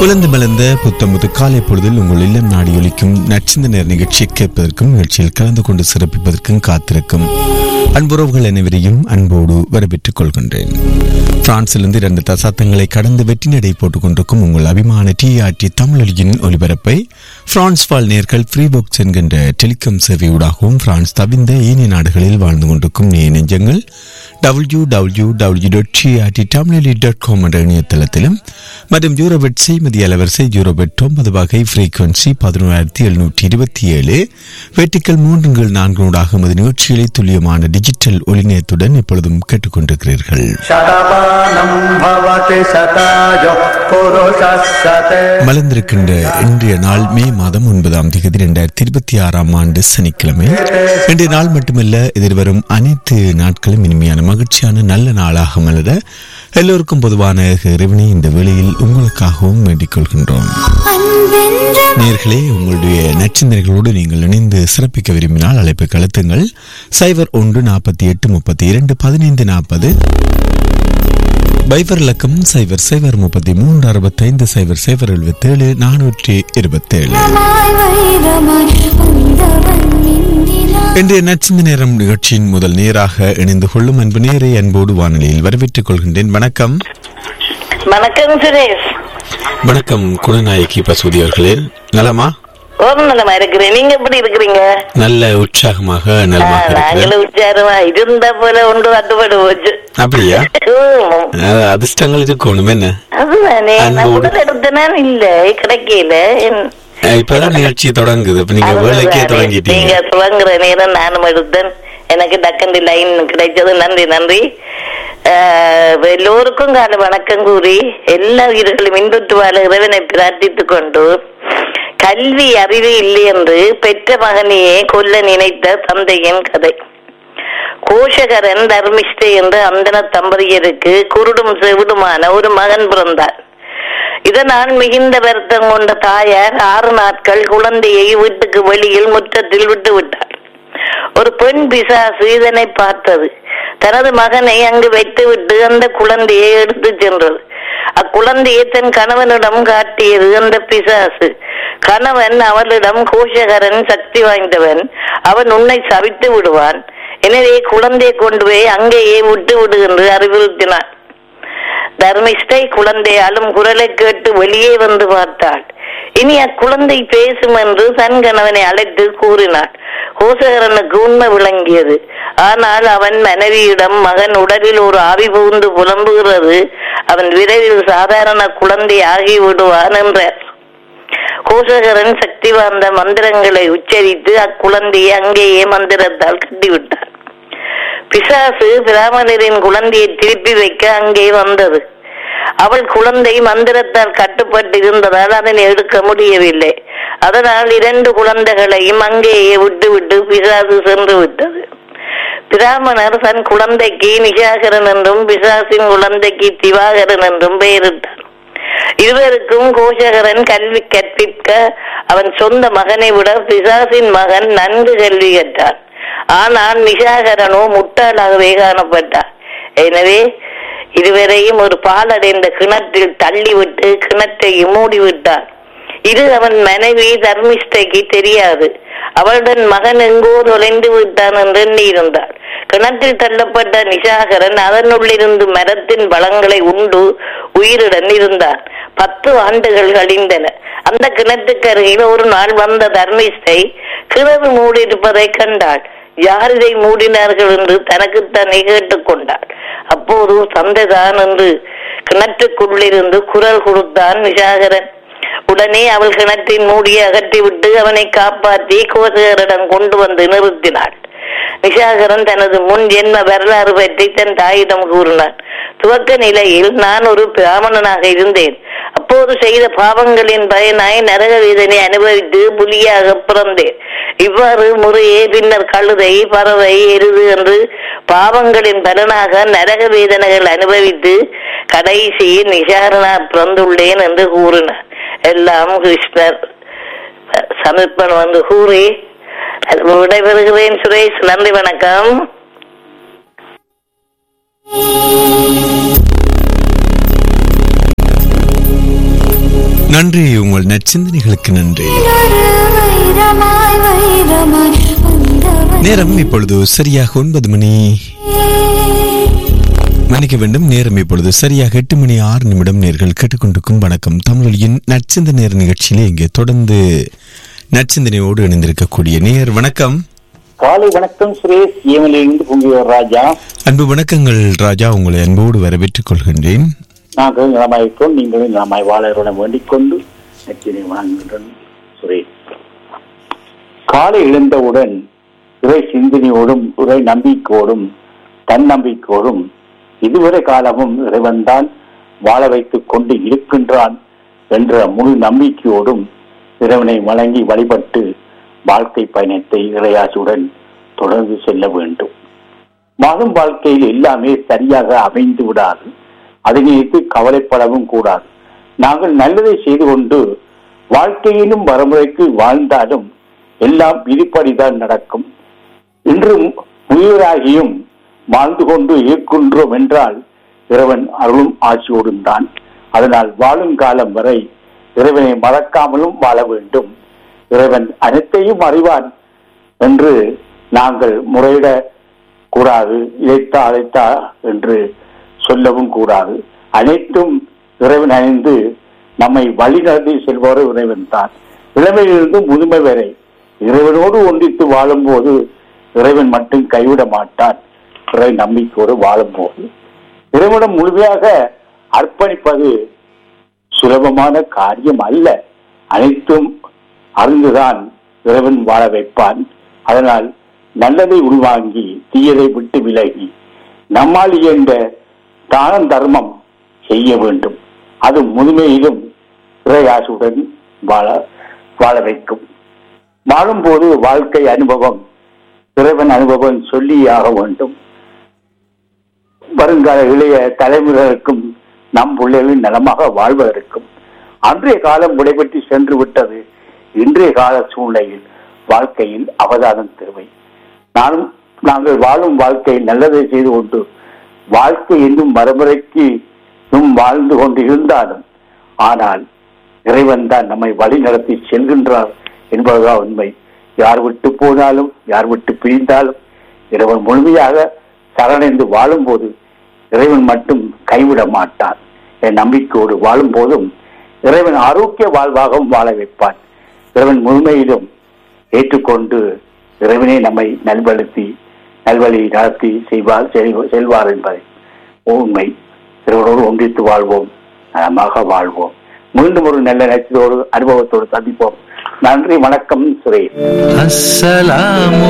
குழந்து மலர்ந்த புத்தமுது காலை பொழுதில் உங்கள் இல்லம் நாடி ஒலிக்கும் நச்சிந்தனர் நிகழ்ச்சியை கேட்பதற்கும் நிகழ்ச்சியில் கலந்து கொண்டு சிறப்பிப்பதற்கும் காத்திருக்கும் அன்புறவுகள் அனைவரையும் அன்போடு வரவேற்றுக் கொள்கின்றேன் பிரான்சிலிருந்து இரண்டு தசாப்தங்களை கடந்து வெற்றி நடை போட்டுக் கொண்டிருக்கும் உங்கள் அபிமான டிஆர்டி தமிழொலியின் ஒலிபரப்பை பிரான்ஸ் வாழ் நேர்கள் ஃப்ரீ பாக்ஸ் என்கின்ற டெலிகாம் சேவையூடாகவும் பிரான்ஸ் தவிர்ந்த ஏனைய நாடுகளில் வாழ்ந்து கொண்டிருக்கும் நேய நெஞ்சங்கள் W W W dot TRT Tamiloli dot com என்ற இணையதளத்திலும் மற்றும் யூரோபெட் செய்மதி அலவரிசை யூரோபெட் ஒன்பது வகை ஃப்ரீக்வன்சி பதினோராயிரத்தி எழுநூற்றி இருபத்தி ஏழு வெட்டிக்கல் மூன்றுங்கள் நான்கு மது நிகழ்ச்சிகளை துல்லியமான டிஜிட்டல் ஒளிநயத்துடன் இப்பொழுதும் கேட்டுக்கொண்டிருக்கிறீர்கள் शतमानं भवति शताय पुरुषः शते மலர்ந்திருக்கின்ற இன்றைய நாள் மே மாதம் ஒன்பதாம் தேதி இரண்டாயிரத்தி இருபத்தி ஆறாம் ஆண்டு சனிக்கிழமை இன்றைய நாள் மட்டுமல்ல எதிர்வரும் அனைத்து நாட்களும் இனிமையான மகிழ்ச்சியான நல்ல நாளாக மலர எல்லோருக்கும் பொதுவான இறைவனை இந்த வேளையில் உங்களுக்காகவும் வேண்டிக் கொள்கின்றோம் நேர்களே உங்களுடைய நச்சிந்தனைகளோடு நீங்கள் இணைந்து சிறப்பிக்க விரும்பினால் அழைப்பு கழுத்துங்கள் சைபர் ஒன்று நாற்பத்தி எட்டு முப்பத்தி இரண்டு பதினைந்து நாற்பது பைபர் இலக்கம் சைபர் சைபர் முப்பத்தி மூன்று அறுபத்தைந்து சைபர் சைபர் எழுபத்தேழு நானூற்றி இருபத்தேழு இன்றைய நச்சிந்த நேரம் நிகழ்ச்சியின் முதல் நேராக இணைந்து கொள்ளும் அன்பு நேரை அன்போடு வானொலியில் வரவேற்றுக் கொள்கின்றேன் வணக்கம் வணக்கம் சுரேஷ் வணக்கம் குணநாயகி பசுதி அவர்களே நலமா ஒரு நலமா இருக்கிறேன் நீங்க எப்படி இருக்கிறீங்க நல்ல உற்சாகமாக ஆ, நலமாக இருக்கிறேன் நாங்களும் உச்சாரமா இருந்த போல ஒன்று தட்டுப்பட்டு போச்சு அப்படியா ஹம், அஹ், அதிர்ஷ்டங்கள் இருக்கணும் என்ன அதுதானே நான் அன்போடு. உடல் எடுத்தனான் இல்ல கிடைக்கல என்- அஹ், இப்பதான் நிகழ்ச்சி தொடங்குது இப்ப நீங்க வேலைக்கே அதுதானே. தொடங்கிட்டீங்க நீங்க துவங்குற நேரம் நானும் எடுத்தேன் எனக்கு டக்கண்டி லைன் கிடைச்சது நன்றி நன்றி ஆஹ், எல்லோருக்கும் கால வணக்கம் கூறி எல்லா உயிர்களும் இன்புற்று வாழ இறைவனை பிரார்த்தித்துக் கொண்டு கல்வி அறிவு இல்லை என்று பெற்ற மகனையே கொல்ல நினைத்த தந்தையின் கதை கோஷகரன் தர்மிஷ்டை என்று அந்தன தம்பதியருக்கு குருடும் செவிடுமான ஒரு மகன் பிறந்தார் இதனால் மிகுந்த வருத்தம் கொண்ட தாயார் ஆறு நாட்கள் குழந்தையை வீட்டுக்கு வெளியில் முற்றத்தில் விட்டு விட்டார் ஒரு பெண் பிசாசு இதனை பார்த்தது தனது மகனை அங்கு வைத்துவிட்டு அந்த குழந்தையை எடுத்து சென்றது அக்குழந்தையை தன் கணவனிடம் காட்டியது அந்த பிசாசு கணவன் அவளிடம் கோஷகரன் சக்தி வாய்ந்தவன் அவன் உன்னை சவித்து விடுவான் எனவே குழந்தையை கொண்டு போய் அங்கேயே விட்டு விடு என்று அறிவுறுத்தினான் தர்மிஷ்டை குழந்தை அழும் குரலை கேட்டு வெளியே வந்து பார்த்தாள் இனி அக்குழந்தை பேசும் என்று தன் கணவனை அழைத்து கூறினாள் கோசகரனுக்கு உண்மை விளங்கியது ஆனால் அவன் மனைவியிடம் மகன் உடலில் ஒரு ஆவி புகுந்து புலம்புகிறது அவன் விரைவில் சாதாரண குழந்தை ஆகி விடுவான் என்றார் கோசகரன் சக்தி வாய்ந்த மந்திரங்களை உச்சரித்து அக்குழந்தையை அங்கேயே மந்திரத்தால் கட்டிவிட்டார் பிசாசு பிராமணரின் குழந்தையை திருப்பி வைக்க அங்கே வந்தது அவள் குழந்தை மந்திரத்தால் கட்டுப்பட்டு இருந்ததால் அதனை எடுக்க முடியவில்லை அதனால் இரண்டு குழந்தைகளையும் அங்கேயே விட்டுவிட்டு பிசாசு சென்று விட்டது பிராமணர் தன் குழந்தைக்கு நிஷாகரன் என்றும் பிசாசின் குழந்தைக்கு திவாகரன் என்றும் பெயரிட்டார் இருவருக்கும் கோஷகரன் கல்வி கற்பிக்க அவன் சொந்த மகனை விட பிசாசின் மகன் நன்கு கல்வி கற்றான் ஆனால் நிஷாகரனோ முட்டாளாகவே காணப்பட்டார் எனவே இருவரையும் ஒரு பாலடைந்த கிணற்றில் தள்ளிவிட்டு கிணற்றை மூடிவிட்டார் இது அவன் மனைவி தர்மிஷ்டைக்கு தெரியாது அவளுடன் மகன் எங்கோ தொலைந்து விட்டான் என்று எண்ணியிருந்தாள் கிணற்றில் தள்ளப்பட்ட நிஷாகரன் அதனுள்ளிருந்து மரத்தின் பழங்களை உண்டு உயிருடன் இருந்தான் பத்து ஆண்டுகள் கழிந்தன அந்த கிணற்றுக்கு அருகில் ஒரு நாள் வந்த தர்மிஷ்டை கிணறு மூடியிருப்பதை கண்டாள் யார் இதை மூடினார்கள் என்று தனக்குத்தானே கேட்டுக்கொண்டாள் அப்போது தந்தைதான் என்று கிணற்றுக்குள்ளிருந்து குரல் கொடுத்தான் நிஷாகரன் உடனே அவள் கிணற்றின் மூடியை அகற்றிவிட்டு அவனை காப்பாற்றி கோசகரிடம் கொண்டு வந்து நிறுத்தினாள் நிஷாகரன் தனது முன் ஜென்ம வரலாறு பற்றி தன் தாயிடம் கூறினான் துவக்க நிலையில் நான் ஒரு பிராமணனாக இருந்தேன் அப்போது செய்த பாவங்களின் பயனாய் நரக வேதனை அனுபவித்து புலியாக பிறந்தேன் இவ்வாறு முறையே பின்னர் கழுதை பறவை எருது என்று பாவங்களின் பலனாக நரக வேதனைகள் அனுபவித்து கடைசியில் நிஷாரணா பிறந்துள்ளேன் என்று கூறினார் எல்லாம் கிருஷ்ணர் சமர்ப்பணம் வந்து கூறி விடைபெறுகிறேன் சுரேஷ் நன்றி வணக்கம் நன்றி உங்கள் நற்சிந்தனைகளுக்கு நன்றி வைரமாய் வைரமாய் வந்தவன் நேரம் இப்பொழுது சரியாக ஒன்பது மணி மன்னிக்க வேண்டும் நேரம் இப்பொழுது சரியாக எட்டு மணி ஆறு நிமிடம் நேர்கள் கேட்டுக்கொண்டிருக்கும் வணக்கம் தமிழொலியின் நற்சிந்த நேர நிகழ்ச்சியிலே இங்கே தொடர்ந்து நற்சிந்தனையோடு இணைந்திருக்கக்கூடிய நேர் வணக்கம் காலை வணக்கம் சுரேஷ் ஏமலிருந்து பொங்கியோர் ராஜா அன்பு வணக்கங்கள் ராஜா உங்களை அன்போடு வரவேற்றுக் கொள்கின்றேன் நாங்கள் நலமாயிருக்கோம் நீங்களும் நலமாய் வாழ வேண்டிக் கொண்டு நச்சினை வணங்குகின்றோம் சுரேஷ் காலை எழுந்தவுடன் இறை சிந்தனையோடும் இறை நம்பிக்கையோடும் தன்னம்பிக்கையோடும் இதுவரை காலமும் இறைவன்தான் வாழ வைத்துக் கொண்டு இருக்கின்றான் என்ற முழு நம்பிக்கையோடும் இறைவனை வணங்கி வழிபட்டு வாழ்க்கை பயணத்தை இறையாசுடன் தொடர்ந்து செல்ல வேண்டும் மகன் வாழ்க்கையில் எல்லாமே சரியாக அமைந்து விடாது அதை நினைத்து கவலைப்படவும் கூடாது நாங்கள் நல்லதை செய்து கொண்டு வாழ்க்கையிலும் வரமுறைக்கு வாழ்ந்தாலும் எல்லாம் விதிப்படிதான் நடக்கும் இன்று முயலாகியும் வாழ்ந்து கொண்டு இருக்கின்றோம் என்றால் இறைவன் அருளும் ஆட்சியோடும் தான் அதனால் வாழும் காலம் வரை இறைவனை மறக்காமலும் வாழ வேண்டும் இறைவன் அனைத்தையும் அறிவான் என்று நாங்கள் முறையிட கூடாது இழைத்தா அழைத்தா என்று சொல்லவும் கூடாது அனைத்தும் இறைவன் அணிந்து நம்மை வழிநடத்தி செல்வோர் இறைவன் தான் இளமையிலிருந்து முதுமை வரை இறைவனோடு ஒன்றித்து வாழும்போது இறைவன் மட்டும் கைவிட மாட்டான் இறை நம்பிக்கையோடு வாழும்போது இறைவனம் முழுமையாக அர்ப்பணிப்பது சுலபமான காரியம் அல்ல அனைத்தும் அறிந்துதான் இறைவன் வாழ வைப்பான் அதனால் நல்லதை உள்வாங்கி தீயதை விட்டு விலகி நம்மால் இயன்ற தானம் தர்மம் செய்ய வேண்டும் அது முதுமையிலும் இறையாசுடன் வாழ வாழ வைக்கும் வாழும்போது வாழ்க்கை அனுபவம் இறைவன் அனுபவம் சொல்லியாக வேண்டும் வருங்கால இளைய தலைமுறைகளுக்கும் நம் பிள்ளைகளின் நலமாக வாழ்வதற்கும் அன்றைய காலம் விடைபெற்று சென்று விட்டது இன்றைய கால சூழ்நிலையில் வாழ்க்கையில் அவதானம் தேவை நானும் நாங்கள் வாழும் வாழ்க்கை நல்லதை செய்து கொண்டு வாழ்க்கை இன்னும் மறுமுறைக்கு இன்னும் வாழ்ந்து கொண்டு இருந்தாலும் ஆனால் இறைவன் தான் நம்மை வழி நடத்தி செல்கின்றார் என்பதுதான் உண்மை யார் விட்டு போனாலும் யார் விட்டு பிரிந்தாலும் இறைவன் முழுமையாக சரணடைந்து வாழும்போது இறைவன் மட்டும் கைவிட மாட்டான் என் நம்பிக்கையோடு வாழும் போதும் இறைவன் ஆரோக்கிய வாழ்வாகவும் வாழ வைப்பான் இறைவன் முழுமையிலும் ஏற்றுக்கொண்டு இறைவனே நம்மை நல்வழுத்தி நல்வழி நடத்தி செய்வார் செல்வ- செல்வார் என்பதை உண்மை இறைவனோடு ஒன்றித்து வாழ்வோம் நலமாக வாழ்வோம் மீண்டும் ஒரு நல்ல நச்சத்தோடு அனுபவத்தோடு சந்திப்போம் நன்றி வணக்கம் சுரேஷ் அஸ்ஸலாமு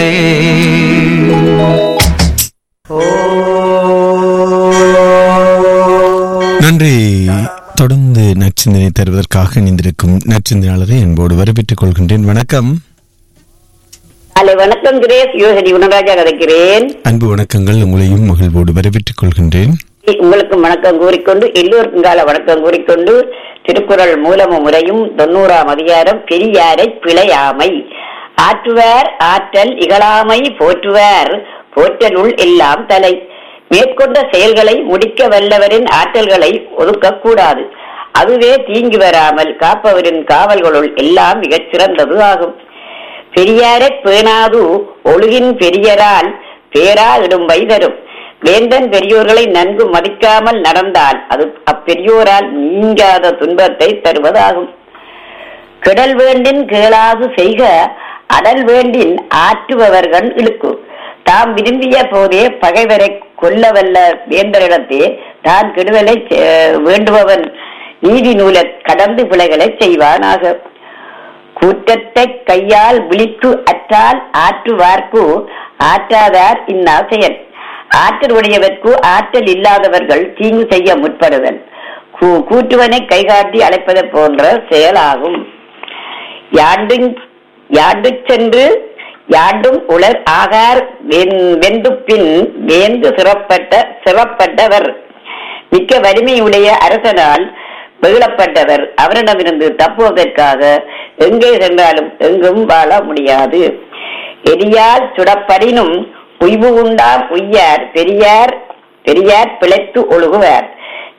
நன்றி தொடர்ந்து நற்சிந்தனை தருவதற்காக இணைந்திருக்கும் நற்சிந்தனையாளரை அன்போடு வரவேற்றுக் கொள்கின்றேன் வணக்கம் ஹலோ வணக்கம் கிரேஸ் யோசரி குணராஜா கிடைக்கிறேன் அன்பு வணக்கங்கள் உங்களையும் மகிழ்வோடு வரவேற்றுக் கொள்கின்றேன் உங்களுக்கு வணக்கம் கூறிக்கொண்டு எல்லோருக்கும் கால வணக்கம் கூறிக்கொண்டு திருக்குறள் மூலமும் முறையும் தொண்ணூறாம் அதிகாரம் பெரியாரை பிழையாமை ஆற்றுவார் ஆற்றல் இகழாமை போற்றுவார் போற்றலுள் எல்லாம் தலை மேற்கொண்ட செயல்களை முடிக்க வல்லவரின் ஆற்றல்களை ஒதுக்கக்கூடாது அதுவே தீங்கு வராமல் காப்பவரின் காவல்களுள் எல்லாம் மிகச் சிறந்தது ஆகும் பெரியாரைப் பேணாது ஒழுகின் பெரியரால் பேரா இடும்பை தரும் வேந்தன் பெரியோர்களை நன்கு மதிக்காமல் நடந்தால் அது அப்பெரியோரால் நீங்காத துன்பத்தை தருவதாகும் கிடல் வேண்டின் கேளாது செய்க அடல் வேண்டின் ஆற்றுபவர்கள் இழுக்கு தாம் விரும்பிய போதே பகைவரை கொல்ல வல்ல வேந்தரிடத்தே தான் கெடுதலை செ- வேண்டுபவன் நீதி நூலை கடந்து பிழைகளை செய்வானாக கூற்றத்தை கையால் விழித்து அற்றால் ஆற்றுவார்க்கு ஆற்றாதார் இன்னா செயல் ஆற்றல் உடையவர்க்கு ஆற்றல் இல்லாதவர்கள் தீங்கு செய்ய முற்படுதல் கூ- கூற்றுவனை கைகாட்டி அழைப்பது போன்ற செயலாகும் யாண்டும் யாண்டு சென்று யாண்டும் உலர் ஆகார் வென்- வெந்து பின் வேந்து சிறப்பட்ட சிறப்பட்டவர் மிக்க வலிமையுடைய அரசனால் வெகுளப்பட்டவர் அவரிடமிருந்து தப்புவதற்காக எங்கே சென்றாலும் எங்கும் வாழ முடியாது எரியால் சுடப்படினும் உய்வு உண்டாம் உய்யார் பெரியார் பெரியார் பிழைத்து ஒழுகுவார்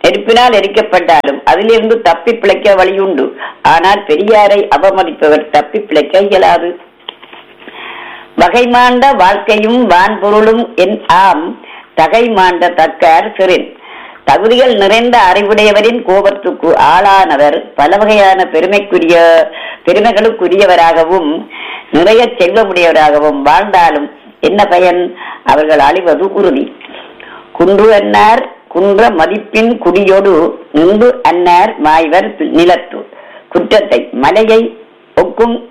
நெருப்பினால் எரிக்கப்பட்டாலும் அதிலிருந்து தப்பி பிழைக்க வழியுண்டு ஆனால் பெரியாரை அவமதிப்பவர் தப்பி பிழைக்க இயலாது வகை மாண்ட வாழ்க்கையும் வான்பொருளும் என் ஆம் தகை மாண்ட தக்கார் சிறின் தகுதிகள் நிறைந்த அறிவுடையவரின் கோபத்துக்கு ஆளானவர் பல வகையான பெருமைக்குரிய பெருமைகளுக்குரியவராகவும் நிறைய செல்வமுடையவராகவும் வாழ்ந்தாலும் என்ன பயன் அவர்கள் அழிவது உறுதி குன்று அன்னார் குன்ற மதிப்பின் குடியோடு நின்று அன்னார் மாய்வர் நிலத்து குற்றத்தை மலையை ஒக்கும்